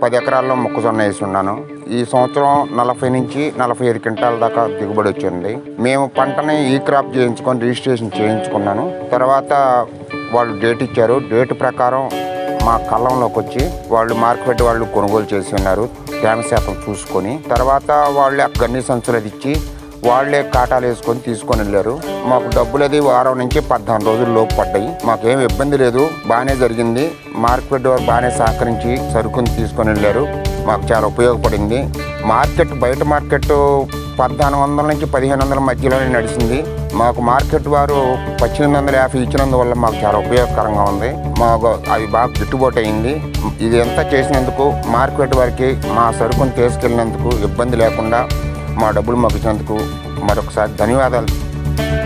పది ఎకరాల్లో మొక్కజొన్న వేసి ఉన్నాను ఈ సంవత్సరం నలభై నుంచి నలభై ఐదు క్వింటాల దాకా దిగుబడి వచ్చింది మేము పంటని ఈ క్రాప్ చేయించుకొని రిజిస్ట్రేషన్ చేయించుకున్నాను తర్వాత వాళ్ళు డేట్ ఇచ్చారు డేట్ ప్రకారం మా కళ్ళంలోకి వచ్చి వాళ్ళు మార్కెట్ వాళ్ళు కొనుగోలు చేసి ఉన్నారు తేమ శాతం చూసుకొని తర్వాత వాళ్ళే గన్ని సంచులు అది ఇచ్చి వాళ్ళే కాటాలు వేసుకొని తీసుకొని వెళ్ళారు మాకు డబ్బులు అది వారం నుంచి పద్నాలుగు రోజుల లోపు పడ్డాయి మాకేం ఇబ్బంది లేదు బాగానే జరిగింది మార్కెట్ వారు బాగానే సహకరించి సరుకుని తీసుకొని వెళ్ళారు మాకు చాలా ఉపయోగపడింది మార్కెట్ బయట మార్కెట్ పద్నాలుగు వందల నుంచి పదిహేను వందల మధ్యలోనే నడిచింది మాకు మార్కెట్ వారు పద్దెనిమిది వందల యాభై ఇచ్చినందువల్ల మాకు చాలా ఉపయోగకరంగా ఉంది మాకు అది బాగా గిట్టుబాటు అయింది ఇది ఎంత చేసినందుకు మార్కెట్ వారికి మా సరుకును తీసుకెళ్ళినందుకు ఇబ్బంది లేకుండా మా డబ్బులు మాకు ఇచ్చినందుకు మరొకసారి ధన్యవాదాలు